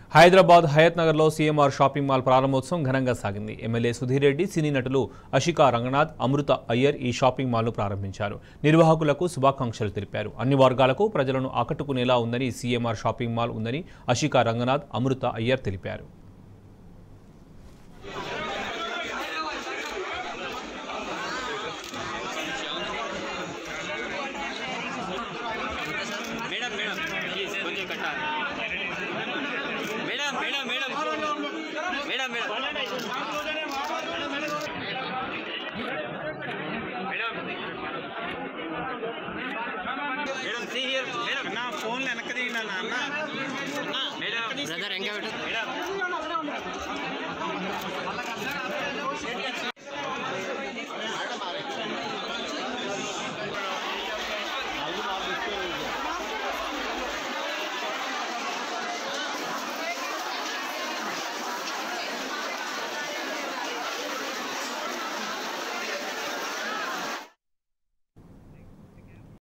హైదరాబాద్ హయత్ నగర్లో CMR shopping mall ప్రారంభోత్సవం ఘనంగా సాగింది ఎమ్మెల్యే సుధీర్ రెడ్డి సినీ నటులు అషికా రంగనాథ్ అమృత అయ్యర్ ఈ షాపింగ్ మాల్ను ప్రారంభించారు నిర్వాహకులకు శుభాకాంక్షలు తెలిపారు అన్ని వర్గాలకు ప్రజలను ఆకట్టుకునేలా ఉందని సీఎంఆర్ షాపింగ్ మాల్ ఉందని అషికా రంగనాథ్ అమృత అయ్యర్ తెలిపారు మేడం మేడం ప్లీజ్ కొంచెం కట్టాలి madam madam madam madam madam madam see here madam నా ఫోన్ వెనక్కి దిగినా నాన్న మేడం బ్రదర్ ఎంగ మేడం